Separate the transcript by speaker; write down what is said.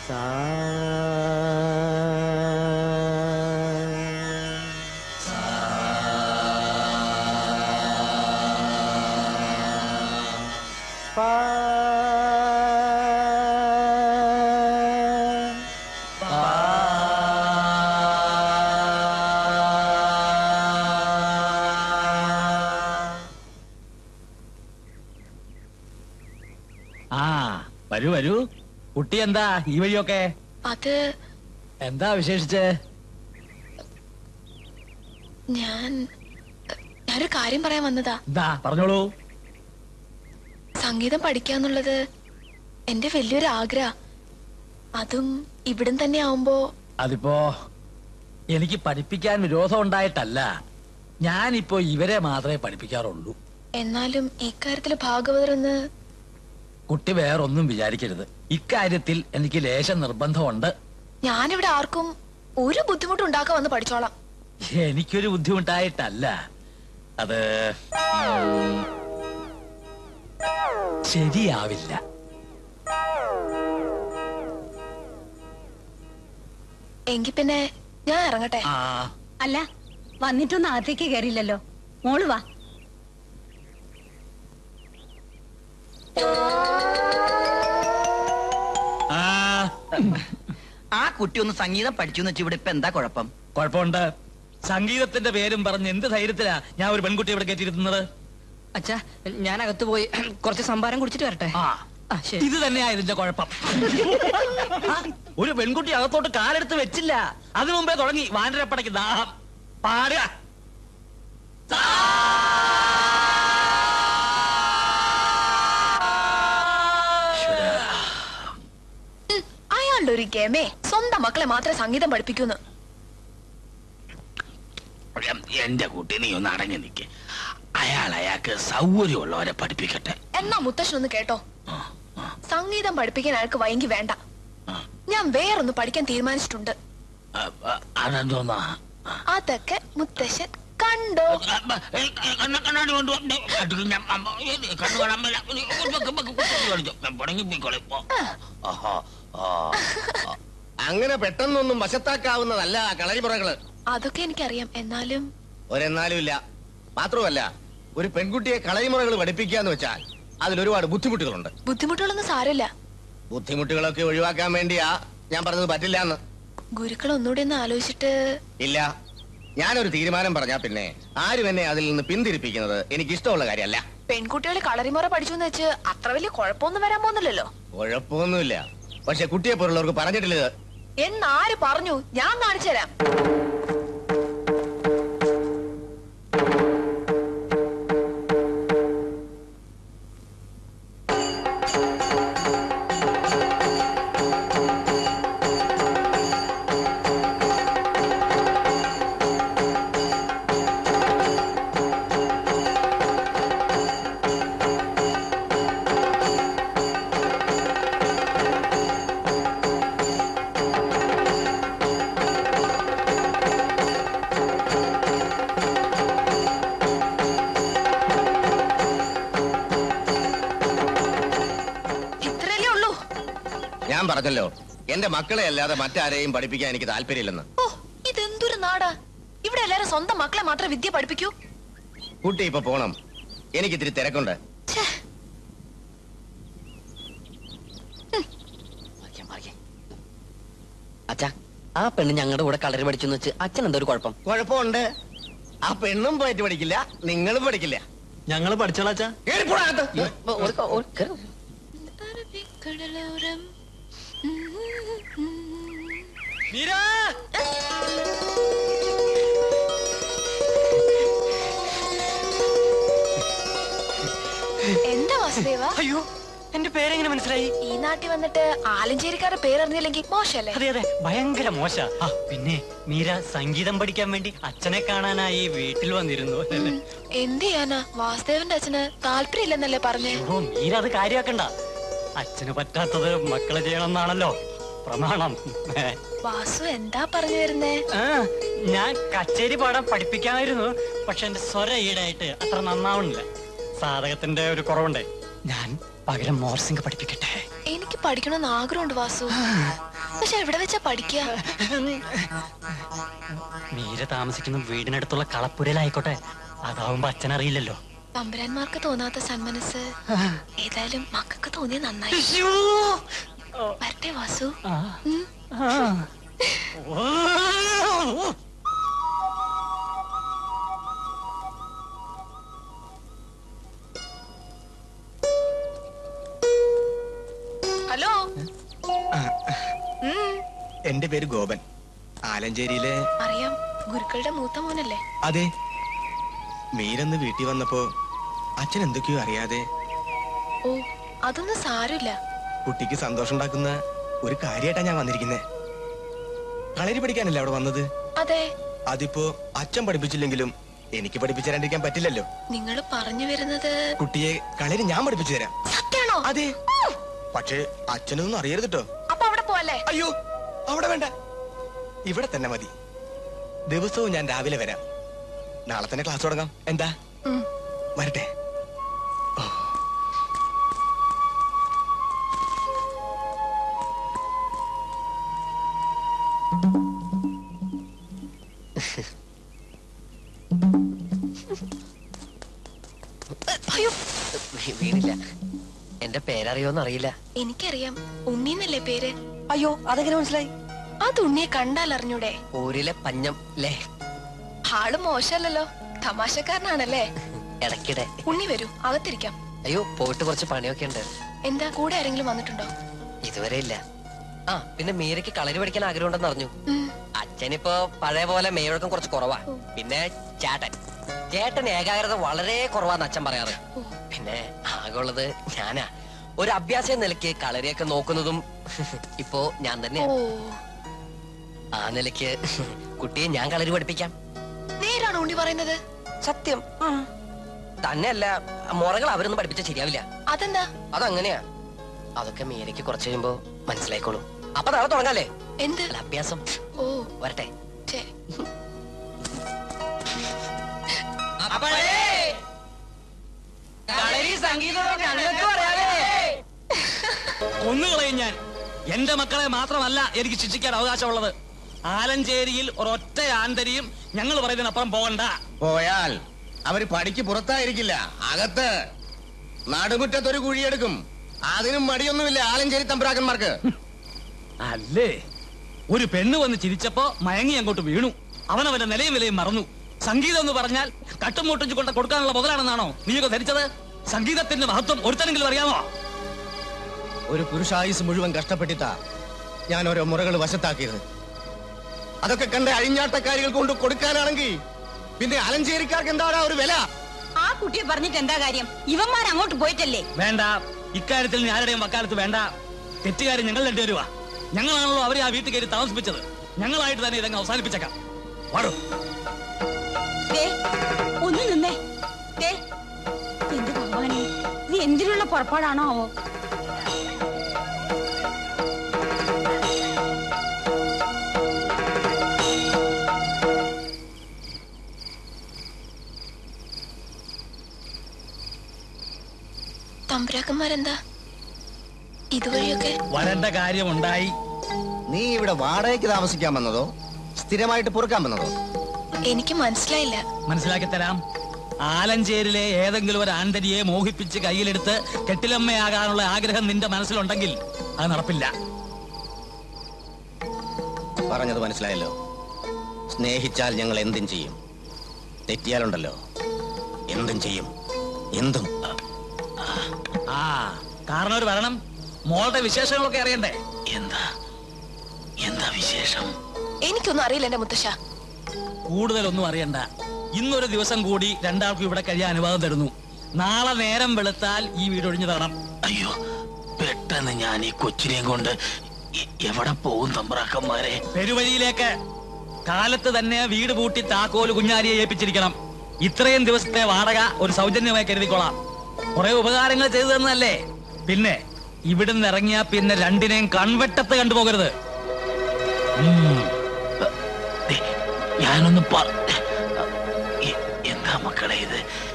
Speaker 1: ആ വരൂ വരൂ കുട്ടി എന്താ ഈ വഴിയൊക്കെ
Speaker 2: അത്
Speaker 1: എന്താ വിശേഷിച്ച്
Speaker 2: ഞാൻ ഞാനൊരു കാര്യം പറയാൻ വന്നതാ
Speaker 1: എന്താ പറഞ്ഞോളൂ
Speaker 2: സംഗീതം പഠിക്കാന്നുള്ളത് എന്റെ വലിയൊരു ആഗ്രഹ അതും ഇവിടം തന്നെ ആവുമ്പോ
Speaker 1: അതിപ്പോ എനിക്ക് പഠിപ്പിക്കാൻ വിരോധം ഉണ്ടായിട്ടല്ല ഞാനിപ്പോ ഇവരെ മാത്രമേ പഠിപ്പിക്കാറുള്ളൂ
Speaker 2: എന്നാലും ഇക്കാര്യത്തില് ഭാഗവതരെന്ന്
Speaker 1: കുട്ടി വേറൊന്നും വിചാരിക്കരുത് ഇക്കാര്യത്തിൽ എനിക്ക് ലേശം നിർബന്ധമുണ്ട്
Speaker 2: ഞാനിവിടെ ആർക്കും ഒരു ബുദ്ധിമുട്ടും ഉണ്ടാക്കാൻ വന്ന് പഠിച്ചോളാം
Speaker 1: എനിക്കൊരു ബുദ്ധിമുട്ടായിട്ടല്ല അത് ഉം, ശരിയാവില്ല
Speaker 2: എങ്കി പിന്നെ ഞാൻ ഇറങ്ങട്ടെ
Speaker 1: ആ
Speaker 3: അല്ല വന്നിട്ടൊന്നും അകത്തേക്ക് കയറിയില്ലല്ലോ മോള് വാ
Speaker 1: ആ
Speaker 4: ആ കുട്ടി ഒന്ന് സംഗീതം പഠിച്ചു എന്ന് വെച്ചാൽ ഇവിടെ ഇപ്പൊ എന്താ കുഴപ്പം
Speaker 1: കുഴപ്പമുണ്ട് സംഗീതത്തിന്റെ പേരും പറഞ്ഞ് എന്ത് ധൈര്യത്തിലാ ഞാൻ ഒരു പെൺകുട്ടി ഇവിടെ കയറ്റിയിരുന്നത്
Speaker 5: അച്ഛാ ഞാൻ അകത്ത് പോയി കുറച്ച് സംഭാരം കുടിച്ചിട്ട് വരട്ടെ
Speaker 1: ആ
Speaker 5: ആ, ശരി.
Speaker 1: ഇത് തന്നെയാ ഇതിന്റെ കുഴപ്പം ആ, ഒരു പെൺകുട്ടി അകത്തോട്ട് കാലെടുത്ത് വെച്ചില്ല അതിനു മുമ്പേ തുടങ്ങി വാനരപ്പടയ്ക്ക് ദാഹം പാടുക
Speaker 2: അയാളുടെ ഒരു ഗമേ സ്വന്തം മക്കളെ മാത്രമേ സംഗീതം പഠിപ്പിക്കൂന്ന്
Speaker 1: എന്റെ കുട്ടി നീ ഒന്ന് അടങ്ങി നിൽക്ക് അയാൾ അയാൾക്ക് സൗകര്യമുള്ളവരെ പഠിപ്പിക്കട്ടെ
Speaker 2: എന്നാ മുത്തശ്ശൻ ഒന്ന് കേട്ടോ സംഗീതം പഠിപ്പിക്കാൻ അയാൾക്ക് വൈകി വേണ്ട ഞാൻ വേറൊന്ന് പഠിക്കാൻ തീരുമാനിച്ചിട്ടുണ്ട്
Speaker 1: ആ, ആ, അതെന്തോന്നാ
Speaker 2: അതൊക്കെ മുത്തശ്ശൻ കണ്ടോ
Speaker 1: കണ്ണാടി കൊണ്ടുവന്ന് അടിക്ക് ഞാൻ അമ്മ, ഇത് കണ്ണു കാണാൻ മേല. ഇത് ഇതൊക്കെ ഇതൊക്കെ കുത്തി കളിച്ചു. ഞാൻ പിണങ്ങി പോയിക്കോളെ. ഓ, ആഹാ, ആ, ആ.
Speaker 6: അങ്ങനെ പെട്ടെന്നൊന്നും വശത്താക്കാവുന്നതല്ല കളരിമുറകള്
Speaker 2: അതൊക്കെ എനിക്കറിയാം എന്നാലും
Speaker 6: ഒരെന്നാലും ഇല്ല മാത്രമല്ല ഒരു പെൺകുട്ടിയെ കളരിമുറകൾ പഠിപ്പിക്കാന്ന് വെച്ചാൽ അതിലൊരുപാട് ബുദ്ധിമുട്ടുകളുണ്ട്
Speaker 2: ബുദ്ധിമുട്ടുകളൊന്നും സാരമില്ല
Speaker 6: ബുദ്ധിമുട്ടുകളൊക്കെ ഒഴിവാക്കാൻ വേണ്ടിയാ ഞാൻ പറഞ്ഞത് പറ്റില്ല എന്ന്
Speaker 2: ഗുരുക്കൾ ഒന്നുകൂടി ഒന്ന് ആലോചിച്ചിട്ട്
Speaker 6: ഇല്ല ഞാനൊരു തീരുമാനം പറഞ്ഞാ പിന്നെ ആരും എന്നെ അതിൽ നിന്ന് പിന്തിരിപ്പിക്കുന്നത് എനിക്ക് ഇഷ്ടമുള്ള കാര്യമല്ല
Speaker 2: പെൺകുട്ടികൾ കളറിമുറ പഠിച്ചു എന്ന് വെച്ച് അത്ര വലിയ കുഴപ്പമൊന്നും വരാൻ പോകുന്നില്ലല്ലോ
Speaker 6: കുഴപ്പമൊന്നുമില്ല പക്ഷെ കുട്ടിയെ പോലുള്ളവർക്ക് പറഞ്ഞിട്ടില്ല ഇത്.
Speaker 2: എന്നാര് പറഞ്ഞു ഞാൻ കാണിച്ചു തരാം ഇത്രയല്ലേ ഉള്ളൂ
Speaker 6: ഞാൻ പറഞ്ഞല്ലോ എന്റെ മക്കളെ അല്ലാതെ മറ്റാരെയും പഠിപ്പിക്കാൻ എനിക്ക് താല്പര്യമില്ലെന്ന്
Speaker 2: ഓ ഇതെന്തൊരു നാടാ ഇവിടെ എല്ലാരും സ്വന്തം മക്കളെ മാത്രമേ വിദ്യ പഠിപ്പിക്കൂ
Speaker 6: കുട്ടി ഇപ്പൊ പോണം എനിക്ക് ഇത്തിരി തിരക്കുണ്ട്
Speaker 2: ഛേ,
Speaker 5: അച്ഛാ ആ പെണ്ണ് ഞങ്ങളുടെ കൂടെ കളരി പഠിച്ചു വെച്ച് അച്ഛൻ എന്താ ഒരു കുഴപ്പം
Speaker 6: കുഴപ്പമുണ്ട് ആ പെണ്ണും പോയിട്ട് പഠിക്കില്ല നിങ്ങളും പഠിക്കില്ല
Speaker 7: ഞങ്ങള് പഠിച്ചോളാച്ചാ
Speaker 6: കേറിപ്പോടാ അകത്ത്.
Speaker 2: അറബിക്കടലോരം
Speaker 1: മീരാ!
Speaker 2: എന്താ വാസുദേവ
Speaker 5: അയ്യോ എന്റെ പേരെങ്ങനെ മനസ്സിലായി
Speaker 2: ഈ നാട്ടിൽ വന്നിട്ട് ആലഞ്ചേരിക്കാരുടെ പേരറിഞ്ഞില്ലെങ്കിൽ മോശല്ലേ
Speaker 7: അതെ അതെ ഭയങ്കര മോശ ആ പിന്നെ മീര സംഗീതം പഠിക്കാൻ വേണ്ടി അച്ഛനെ കാണാനായി വീട്ടിൽ വന്നിരുന്നു അല്ലേ?
Speaker 2: എന്ത് ചെയ്യാനാ വാസുദേവന്റെ അച്ഛന് താല്പര്യമില്ലെന്നല്ലേ പറഞ്ഞേ
Speaker 7: ഓ മീര അത് കാര്യമാക്കണ്ട അച്ഛന് പറ്റാത്തത് മക്കള് ചെയ്യണമെന്നാണല്ലോ പ്രമാണം ഏ.
Speaker 2: വാസു എന്താ പറഞ്ഞു വരുന്നേ
Speaker 7: ആ, ഞാൻ കച്ചേരി പാടാൻ പഠിപ്പിക്കാമായിരുന്നു പക്ഷെ എന്റെ സ്വര ഈടായിട്ട് അത്ര നന്നാവണില്ല സാധകത്തിന്റെ ഒരു കുറവുണ്ട് ഞാൻ പകരം മോർസിംഗ് പഠിപ്പിക്കട്ടെ
Speaker 2: എനിക്ക് പഠിക്കണമെന്ന് ആഗ്രഹമുണ്ട് വാസു പക്ഷെ എവിടെ വെച്ചാ പഠിക്കുക
Speaker 7: മീര താമസിക്കുന്ന വീടിനടുത്തുള്ള കളപ്പുരയിലായിക്കോട്ടെ അതാവുമ്പോ അച്ഛനറിയില്ലല്ലോ
Speaker 2: തമ്പുരാന്മാർക്ക് തോന്നാത്ത സന്മനസ് ഏതായാലും മക്കൾക്ക് തോന്നിയ നന്നായി വരട്ടെ വാസു
Speaker 7: ആ.
Speaker 2: ഉം.
Speaker 7: ആ.
Speaker 2: ഹലോ ഉം,
Speaker 6: എന്റെ പേര് ഗോപൻ ആലഞ്ചേരിയിലെ
Speaker 2: അറിയാം ഗുരുക്കളുടെ മൂത്ത മോനല്ലേ
Speaker 6: അതെ മീരന്ന് വീട്ടിൽ വന്നപ്പോ അച്ഛൻ എന്തൊക്കെയോ അറിയാതെ
Speaker 2: ഓ അതൊന്നും സാരമില്ല
Speaker 6: കുട്ടിക്ക് സന്തോഷം ഉണ്ടാക്കുന്ന ഒരു കാര്യമായിട്ടാ ഞാൻ വന്നിരിക്കുന്നത് കളരി പഠിക്കാനല്ലേ അവിടെ വന്നത്
Speaker 2: അതെ
Speaker 6: അതിപ്പോ അച്ഛൻ പഠിപ്പിച്ചില്ലെങ്കിലും എനിക്ക് പഠിപ്പിച്ചു തരാണ്ടിരിക്കാൻ പറ്റില്ലല്ലോ
Speaker 2: നിങ്ങൾ പറഞ്ഞു വരുന്നത്
Speaker 6: കുട്ടിയെ കളരി ഞാൻ പഠിപ്പിച്ചു തരാം
Speaker 2: സത്യാണോ
Speaker 6: അതെ പക്ഷേ അച്ഛനൊന്നും അറിയരുത് കേട്ടോ
Speaker 2: അപ്പൊ അവിടെ പോവല്ലേ
Speaker 6: അയ്യോ അവിടെ വേണ്ട ഇവിടെ തന്നെ മതി ദിവസവും ഞാൻ രാവിലെ വരാം നാളെ തന്നെ ക്ലാസ് തുടങ്ങാം എന്താ
Speaker 2: ഉം.
Speaker 6: വരട്ടെ
Speaker 2: അയ്യോ
Speaker 5: വീണില്ല എന്റെ പേരറിയോന്ന് അറിയില്ല
Speaker 2: എനിക്കറിയാം ഉണ്ണിന്നല്ലേ പേര്
Speaker 5: അയ്യോ അതെങ്ങനെ മനസ്സിലായി
Speaker 2: അത് ഉണ്ണിയെ കണ്ടാൽ അറിഞ്ഞൂടെ
Speaker 5: ഊരിലെ പഞ്ഞം ല്ലേ
Speaker 2: ആള് മോശമല്ലല്ലോ തമാശക്കാരനാണല്ലേ
Speaker 5: ഇടയ്ക്കിടെ
Speaker 2: ഉണ്ണി വരൂ അകത്തിരിക്കാം
Speaker 5: അയ്യോ പോയിട്ട് കുറച്ച് പണിയൊക്കെ ഉണ്ട്
Speaker 2: എന്താ കൂടെ ആരെങ്കിലും വന്നിട്ടുണ്ടോ
Speaker 5: ഇതുവരെ ഇല്ല ആ പിന്നെ മീരയ്ക്ക് കളരി പഠിക്കാൻ ആഗ്രഹം ഉണ്ടെന്ന് അറിഞ്ഞു
Speaker 2: ഉം.
Speaker 5: അച്ഛനിപ്പോ പഴയ പോലെ മേയൊഴുക്കം കുറച്ച് കുറവാ പിന്നെ ചേട്ടൻ ചേട്ടൻ ഏകാഗ്രത വളരെ കുറവാന്ന് അച്ഛൻ പറയാറ് പിന്നെ ആകെ ഉള്ളത് ഞാനാ ഒരു അഭ്യാസ നിലയ്ക്ക് കളരിയൊക്കെ നോക്കുന്നതും ഇപ്പോ ഞാൻ തന്നെ
Speaker 2: ഓ
Speaker 5: ആ നിലയ്ക്ക് കുട്ടിയെ ഞാൻ കളരി പഠിപ്പിക്കാം
Speaker 2: നേരാണോ ഉണ്ണി പറയുന്നത്
Speaker 5: സത്യം തന്നെയല്ല മുറകൾ അവരൊന്നും പഠിപ്പിച്ചാൽ ശരിയാവില്ല
Speaker 2: അതെന്താ
Speaker 5: അതങ്ങനെയാ അതൊക്കെ മീരയ്ക്ക് കുറച്ച് കഴിയുമ്പോ മനസ്സിലായിക്കോളൂ അപ്പൊ നാളെ തുടങ്ങാല്ലേ
Speaker 2: എന്ത്
Speaker 5: അല്ല അഭ്യാസം
Speaker 2: ഓ
Speaker 5: വരട്ടെ
Speaker 2: ശരി
Speaker 1: കൊന്നുകളയും ഞാൻ എന്റെ മക്കളെ മാത്രമല്ല എനിക്ക് ശിക്ഷിക്കാൻ അവകാശമുള്ളത് ആലഞ്ചേരിയിൽ ഒരൊറ്റ ആന്തരിയും ഞങ്ങൾ പറയുന്നതിനപ്പുറം പോകണ്ട
Speaker 6: പോയാൽ അവര് പടിക്ക് പുറത്തായിരിക്കില്ല അകത്ത് നടുമുറ്റത്തൊരു കുഴിയെടുക്കും അതിനും മടിയൊന്നുമില്ല ആലഞ്ചേരി തമ്പ്രാക്കന്മാർക്ക്
Speaker 1: അല്ലേ ഒരു പെണ്ണ് വന്ന് ചിരിച്ചപ്പോ മയങ്ങി അങ്ങോട്ട് വീണു അവനവന്റെ നിലയും വിലയും മറന്നു സംഗീതം എന്ന് പറഞ്ഞാൽ കട്ടുമുട്ടിച്ചു കൊണ്ട് കൊടുക്കാനുള്ള മുതലാണെന്നാണോ നീയൊക്കെ ധരിച്ചത് സംഗീതത്തിന്റെ മഹത്വം ഒരുത്തനെങ്കിലും അറിയാമോ
Speaker 6: ഒരു പുരുഷായുസ് മുഴുവൻ കഷ്ടപ്പെട്ടിട്ടാ ഞാൻ ഓരോ മുറകൾ വശത്താക്കിയത് അതൊക്കെ കണ്ട് അഴിഞ്ഞാട്ടക്കാരികൾ കൊണ്ട് കൊടുക്കാനാണെങ്കിൽ പിന്നെ അലഞ്ചേരിക്കാർക്ക് എന്താടാ ഒരു വില
Speaker 3: ആ കുട്ടിയെ പറഞ്ഞിട്ട് എന്താ കാര്യം ഇവന്മാർ അങ്ങോട്ട് പോയിട്ടല്ലേ
Speaker 1: വേണ്ട ഇക്കാര്യത്തിൽ നീ ആരുടെയും വക്കാലത്ത് വേണ്ട തെറ്റുകാരൻ ഞങ്ങൾ രണ്ടുപേരുവാ ഞങ്ങളാണല്ലോ അവരെ ആ വീട്ടിൽ കയറി താമസിപ്പിച്ചത് ഞങ്ങളായിട്ട് തന്നെ ഇതങ്ങ് അവസാനിപ്പിച്ചേക്കാം വാടോ
Speaker 3: ദേ, ഒന്ന് നിന്നേ ദേ, എന്റെ ഭഗവാനെ ഇത് എന്തിനുള്ള പുറപ്പാടാണോ ആവോ
Speaker 2: തമ്പുരാക്കന്മാരെന്താ ഇതുവഴിയൊക്കെ
Speaker 1: വരേണ്ട കാര്യമുണ്ടായി
Speaker 6: നീ ഇവിടെ വാടകയ്ക്ക് താമസിക്കാൻ വന്നതോ സ്ഥിരമായിട്ട് പൊറുക്കാൻ വന്നതോ
Speaker 2: എനിക്ക് മനസ്സിലായില്ല
Speaker 1: മനസ്സിലാക്കി തരാം ആലഞ്ചേരിലെ ഏതെങ്കിലും ഒരു ആന്തരിയെ മോഹിപ്പിച്ച് കയ്യിലെടുത്ത് കെട്ടിലമ്മയാകാനുള്ള ആഗ്രഹം നിന്റെ മനസ്സിലുണ്ടെങ്കിൽ അത് നടപ്പില്ല
Speaker 6: പറഞ്ഞത് മനസ്സിലായല്ലോ സ്നേഹിച്ചാൽ ഞങ്ങൾ എന്തും ചെയ്യും തെറ്റിയാലുണ്ടല്ലോ എന്തും ചെയ്യും എന്തും
Speaker 1: ആ കാരണം ഒരു വരണം മോളുടെ വിശേഷങ്ങളൊക്കെ അറിയണ്ടേ എന്താ എന്താ വിശേഷം
Speaker 2: എനിക്കൊന്നും അറിയില്ല എന്റെ മുത്തശ്ശ
Speaker 1: കൂടുതലൊന്നും അറിയണ്ട ഇന്നൊരു ദിവസം കൂടി രണ്ടാൾക്കും ഇവിടെ കഴിയാൻ അനുവാദം തരുന്നു നാളെ നേരം വെളുത്താൽ ഈ വീട് ഒഴിഞ്ഞു തരണം
Speaker 8: അയ്യോ പെട്ടെന്ന് ഞാൻ ഈ കൊച്ചിനെയും കൊണ്ട് എ- എവിടെ പോകും തമ്പ്രാക്കന്മാരെ
Speaker 1: പെരുവഴിയിലേക്ക് കാലത്ത് തന്നെ വീട് പൂട്ടി താക്കോല് കുഞ്ഞാലിയെ ഏൽപ്പിച്ചിരിക്കണം ഇത്രയും ദിവസത്തെ വാടക ഒരു സൗജന്യമായി കരുതിക്കൊള്ളാം കുറെ ഉപകാരങ്ങൾ ചെയ്തു തന്നല്ലേ പിന്നെ ഇവിടുന്ന് ഇറങ്ങിയാ പിന്നെ രണ്ടിനെയും കൺവെട്ടത്ത് കണ്ടുപോകരുത് ഉം.
Speaker 8: ദേ, ഞാനൊന്ന് പറ എ- എന്താ മക്കളെ ഇത്